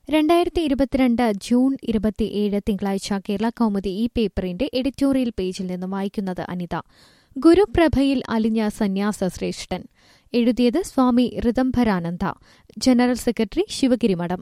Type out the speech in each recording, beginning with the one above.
രണ്ടായിരത്തി ഇരുപത്തിരണ്ട് ജൂൺ ഇരുപത്തിയേഴ് തിങ്കളാഴ്ച കേരള കൗമുദി ഈ പേപ്പറിന്റെ എഡിറ്റോറിയൽ പേജിൽ നിന്ന് വായിക്കുന്നത് അനിത ഗുരുപ്രഭയിൽ അലിഞ്ഞ സന്യാസ ശ്രേഷ്ഠൻ എഴുതിയത് സ്വാമി ഋതംഭരാനന്ദ ജനറൽ സെക്രട്ടറി ശിവഗിരി മഠം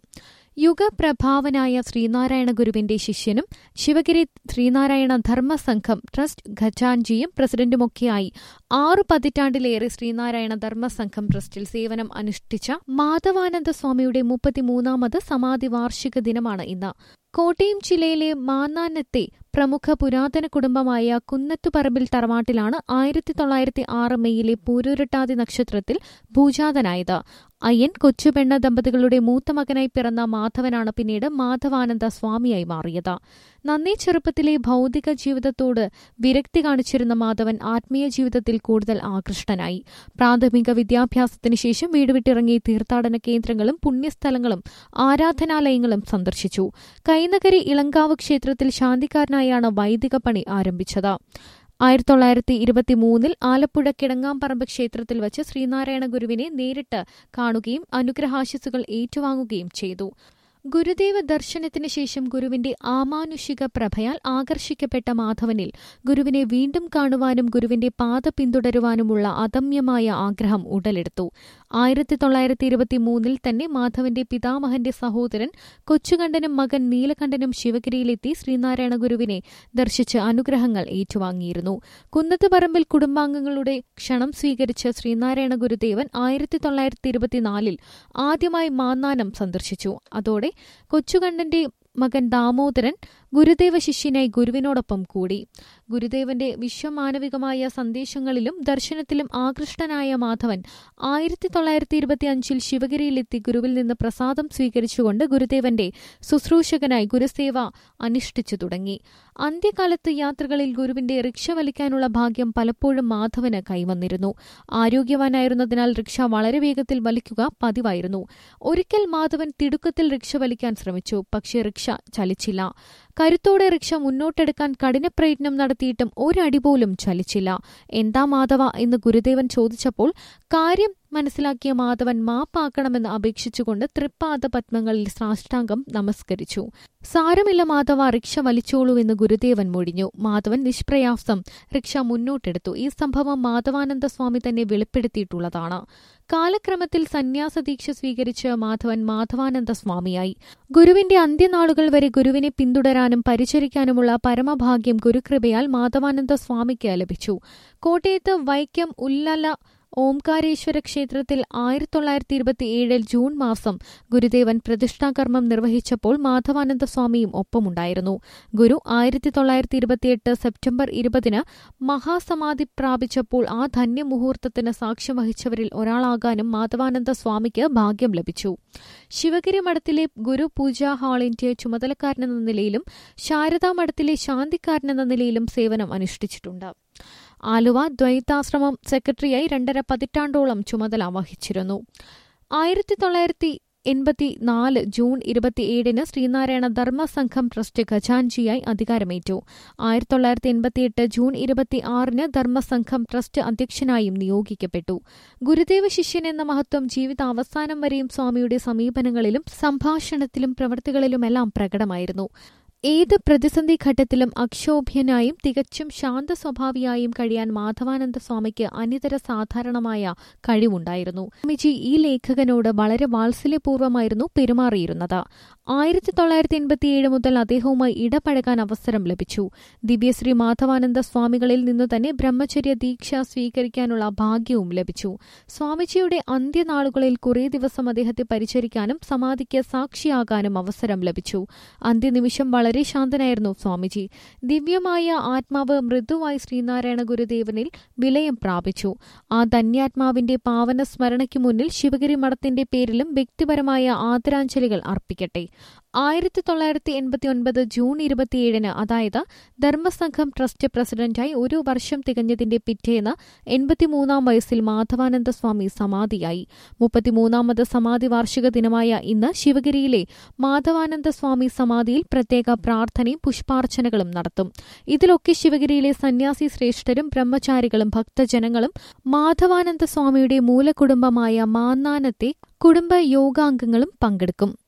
യുഗപ്രഭാവനായ ശ്രീനാരായണ ഗുരുവിന്റെ ശിഷ്യനും ശിവഗിരി ശ്രീനാരായണ ധർമ്മസംഘം ട്രസ്റ്റ് ഖജാൻജിയും പ്രസിഡന്റുമൊക്കെയായി ആറു പതിറ്റാണ്ടിലേറെ ശ്രീനാരായണ ധർമ്മസംഘം ട്രസ്റ്റിൽ സേവനം അനുഷ്ഠിച്ച മാധവാനന്ദ സ്വാമിയുടെ മുപ്പത്തിമൂന്നാമത് സമാധി വാർഷിക ദിനമാണ് ഇന്ന് കോട്ടയം ജില്ലയിലെ മാന്നാനത്തെ പ്രമുഖ പുരാതന കുടുംബമായ കുന്നത്തുപറമ്പിൽ തറവാട്ടിലാണ് ആയിരത്തി തൊള്ളായിരത്തി ആറ് മെയ്യിലെ പൂരുരുട്ടാതി നക്ഷത്രത്തിൽ ഭൂജാതനായത് അയ്യൻ കൊച്ചുപെണ്ണ ദമ്പതികളുടെ മൂത്ത മകനായി പിറന്ന മാധവനാണ് പിന്നീട് മാധവാനന്ദ സ്വാമിയായി മാറിയത് നന്നേ ചെറുപ്പത്തിലെ ഭൗതിക ജീവിതത്തോട് വിരക്തി കാണിച്ചിരുന്ന മാധവൻ ആത്മീയ ജീവിതത്തിൽ കൂടുതൽ ആകൃഷ്ടനായി പ്രാഥമിക വിദ്യാഭ്യാസത്തിന് ശേഷം വീട് വിട്ടിറങ്ങി തീർത്ഥാടന കേന്ദ്രങ്ങളും പുണ്യസ്ഥലങ്ങളും ആരാധനാലയങ്ങളും സന്ദർശിച്ചു കൈനകരി ഇളങ്കാവ് ക്ഷേത്രത്തിൽ ശാന്തിക്കാരനായാണ് വൈദിക പണി ആരംഭിച്ചത് ആയിരത്തി തൊള്ളായിരത്തി ഇരുപത്തിമൂന്നിൽ ആലപ്പുഴ കിടങ്ങാമ്പറമ്പ് ക്ഷേത്രത്തിൽ വച്ച് ശ്രീനാരായണ ഗുരുവിനെ നേരിട്ട് കാണുകയും അനുഗ്രഹാശിസുകൾ ഏറ്റുവാങ്ങുകയും ചെയ്തു ഗുരുദേവ ദർശനത്തിന് ശേഷം ഗുരുവിന്റെ ആമാനുഷിക പ്രഭയാൽ ആകർഷിക്കപ്പെട്ട മാധവനിൽ ഗുരുവിനെ വീണ്ടും കാണുവാനും ഗുരുവിന്റെ പാത പിന്തുടരുവാനുമുള്ള അദമ്യമായ ആഗ്രഹം ഉടലെടുത്തു ആയിരത്തി തൊള്ളായിരത്തി ഇരുപത്തിമൂന്നിൽ തന്നെ മാധവന്റെ പിതാമഹന്റെ സഹോദരൻ കൊച്ചുകണ്ഠനും മകൻ നീലകണ്ഠനും ശിവഗിരിയിലെത്തി ശ്രീനാരായണ ഗുരുവിനെ ദർശിച്ച് അനുഗ്രഹങ്ങൾ ഏറ്റുവാങ്ങിയിരുന്നു കുന്നത്തുപറമ്പിൽ കുടുംബാംഗങ്ങളുടെ ക്ഷണം സ്വീകരിച്ച ശ്രീനാരായണ ഗുരുദേവൻ ആയിരത്തി തൊള്ളായിരത്തി ഇരുപത്തിനാലിൽ ആദ്യമായി മാന്നാനം സന്ദർശിച്ചു അതോടെ കൊച്ചുകണ്ഠന്റെ മകൻ ദാമോദരൻ ഗുരുദേവ ശിഷ്യനായി ഗുരുവിനോടൊപ്പം കൂടി ഗുരുദേവന്റെ വിശ്വമാനവികമായ സന്ദേശങ്ങളിലും ദർശനത്തിലും ആകൃഷ്ടനായ മാധവൻ ആയിരത്തി തൊള്ളായിരത്തി ഇരുപത്തിയഞ്ചിൽ ശിവഗിരിയിലെത്തി ഗുരുവിൽ നിന്ന് പ്രസാദം സ്വീകരിച്ചുകൊണ്ട് ഗുരുദേവന്റെ ശുശ്രൂഷകനായി ഗുരുസേവ അനുഷ്ഠിച്ചു തുടങ്ങി അന്ത്യകാലത്ത് യാത്രകളിൽ ഗുരുവിന്റെ റിക്ഷ വലിക്കാനുള്ള ഭാഗ്യം പലപ്പോഴും മാധവന് കൈവന്നിരുന്നു ആരോഗ്യവാനായിരുന്നതിനാൽ റിക്ഷ വളരെ വേഗത്തിൽ വലിക്കുക പതിവായിരുന്നു ഒരിക്കൽ മാധവൻ തിടുക്കത്തിൽ റിക്ഷ വലിക്കാൻ ശ്രമിച്ചു പക്ഷേ റിക്ഷ ചലിച്ചില്ല കരുത്തോടെ റിക്ഷ മുന്നോട്ടെടുക്കാൻ കഠിനപ്രയത്നം നടത്തിയിട്ടും ഒരടി പോലും ചലിച്ചില്ല എന്താ മാധവ എന്ന് ഗുരുദേവൻ ചോദിച്ചപ്പോൾ കാര്യം മനസ്സിലാക്കിയ മാധവൻ മാപ്പാക്കണമെന്ന് അപേക്ഷിച്ചുകൊണ്ട് തൃപ്പാദ പത്മങ്ങളിൽ സാഷ്ടാംഗം നമസ്കരിച്ചു സാരമില്ല മാധവ റിക്ഷ വലിച്ചോളൂവെന്ന് ഗുരുദേവൻ മൊഴിഞ്ഞു മാധവൻ നിഷ്പ്രയാസം റിക്ഷ മുന്നോട്ടെടുത്തു ഈ സംഭവം മാധവാനന്ദ സ്വാമി തന്നെ വെളിപ്പെടുത്തിയിട്ടുള്ളതാണ് കാലക്രമത്തിൽ സന്യാസദീക്ഷ സ്വീകരിച്ച് മാധവൻ മാധവാനന്ദ സ്വാമിയായി ഗുരുവിന്റെ അന്ത്യനാളുകൾ വരെ ഗുരുവിനെ പിന്തുടരാനും പരിചരിക്കാനുമുള്ള പരമഭാഗ്യം ഗുരുകൃപയാൽ മാധവാനന്ദ സ്വാമിക്ക് ലഭിച്ചു കോട്ടയത്ത് വൈക്കം ഉല്ലല ഓംകാരേശ്വര ക്ഷേത്രത്തിൽ ആയിരത്തി തൊള്ളായിരത്തി ഇരുപത്തിയേഴിൽ ജൂൺ മാസം ഗുരുദേവൻ പ്രതിഷ്ഠാകർമ്മം നിർവഹിച്ചപ്പോൾ മാധവാനന്ദ സ്വാമിയും ഒപ്പമുണ്ടായിരുന്നു ഗുരു ആയിരത്തി തൊള്ളായിരത്തി ഇരുപത്തിയെട്ട് സെപ്റ്റംബർ ഇരുപതിന് മഹാസമാധി പ്രാപിച്ചപ്പോൾ ആ ധന്യമുഹൂർത്തത്തിന് സാക്ഷ്യം വഹിച്ചവരിൽ ഒരാളാകാനും മാധവാനന്ദ സ്വാമിക്ക് ഭാഗ്യം ലഭിച്ചു ശിവഗിരി മഠത്തിലെ ഗുരു പൂജാ ഹാളിന്റെ ചുമതലക്കാരനെന്ന നിലയിലും ശാരദാ മഠത്തിലെ ശാന്തിക്കാരനെന്ന നിലയിലും സേവനം അനുഷ്ഠിച്ചിട്ടുണ്ട് ആലുവ ദ്വൈതാശ്രമം സെക്രട്ടറിയായി രണ്ടര പതിറ്റാണ്ടോളം ചുമതല വഹിച്ചിരുന്നു ആയിരത്തി തൊള്ളായിരത്തി എൺപത്തിനാല് ജൂൺ ഇരുപത്തിയേഴിന് ശ്രീനാരായണ ധർമ്മസംഘം ട്രസ്റ്റ് ഖജാൻജിയായി അധികാരമേറ്റു ആയിരത്തി തൊള്ളായിരത്തി എൺപത്തിയെട്ട് ജൂൺ ഇരുപത്തിയാറിന് ധർമ്മസംഘം ട്രസ്റ്റ് അധ്യക്ഷനായും നിയോഗിക്കപ്പെട്ടു ഗുരുദേവ ശിഷ്യൻ എന്ന മഹത്വം ജീവിതാവസാനം വരെയും സ്വാമിയുടെ സമീപനങ്ങളിലും സംഭാഷണത്തിലും പ്രവൃത്തികളിലുമെല്ലാം പ്രകടമായിരുന്നു ഏത് പ്രതിസന്ധി ഘട്ടത്തിലും അക്ഷോഭ്യനായും തികച്ചും ശാന്ത സ്വഭാവിയായും കഴിയാൻ മാധവാനന്ദ സ്വാമിക്ക് അനിതര സാധാരണമായ കഴിവുണ്ടായിരുന്നു സ്വാമിജി ഈ ലേഖകനോട് വളരെ വാത്സല്യപൂർവ്വമായിരുന്നു പെരുമാറിയിരുന്നത് ആയിരത്തി തൊള്ളായിരത്തി എൺപത്തിയേഴ് മുതൽ അദ്ദേഹവുമായി ഇടപഴകാൻ അവസരം ലഭിച്ചു ദിവ്യശ്രീ മാധവാനന്ദ സ്വാമികളിൽ നിന്നു തന്നെ ബ്രഹ്മചര്യ ദീക്ഷ സ്വീകരിക്കാനുള്ള ഭാഗ്യവും ലഭിച്ചു സ്വാമിജിയുടെ അന്ത്യനാളുകളിൽ കുറേ ദിവസം അദ്ദേഹത്തെ പരിചരിക്കാനും സമാധിക്ക് സാക്ഷിയാകാനും അവസരം ലഭിച്ചു അന്ത്യനിമിഷം വളരെ ശാന്തനായിരുന്നു സ്വാമിജി ദിവ്യമായ ആത്മാവ് മൃദുവായി ശ്രീനാരായണ ഗുരുദേവനിൽ വിലയം പ്രാപിച്ചു ആ ധന്യാത്മാവിന്റെ പാവന സ്മരണയ്ക്ക് മുന്നിൽ ശിവഗിരി മഠത്തിന്റെ പേരിലും വ്യക്തിപരമായ ആദരാഞ്ജലികൾ അർപ്പിക്കട്ടെ ആയിരത്തി തൊള്ളായിരത്തി എൺപത്തി ഒൻപത് ജൂൺ ഇരുപത്തിയേഴിന് അതായത് ധർമ്മസംഘം ട്രസ്റ്റ് പ്രസിഡന്റായി ഒരു വർഷം തികഞ്ഞതിന്റെ പിറ്റേന്ന് എൺപത്തിമൂന്നാം വയസ്സിൽ മാധവാനന്ദ സ്വാമി സമാധിയായി മുപ്പത്തിമൂന്നാമത് സമാധി വാർഷിക ദിനമായ ഇന്ന് ശിവഗിരിയിലെ മാധവാനന്ദ സ്വാമി സമാധിയിൽ പ്രത്യേക പ്രാർത്ഥനയും പുഷ്പാർച്ചനകളും നടത്തും ഇതിലൊക്കെ ശിവഗിരിയിലെ സന്യാസി ശ്രേഷ്ഠരും ബ്രഹ്മചാരികളും ഭക്തജനങ്ങളും മാധവാനന്ദ സ്വാമിയുടെ മൂലകുടുംബമായ മാന്നാനത്തെ കുടുംബ യോഗാംഗങ്ങളും പങ്കെടുക്കും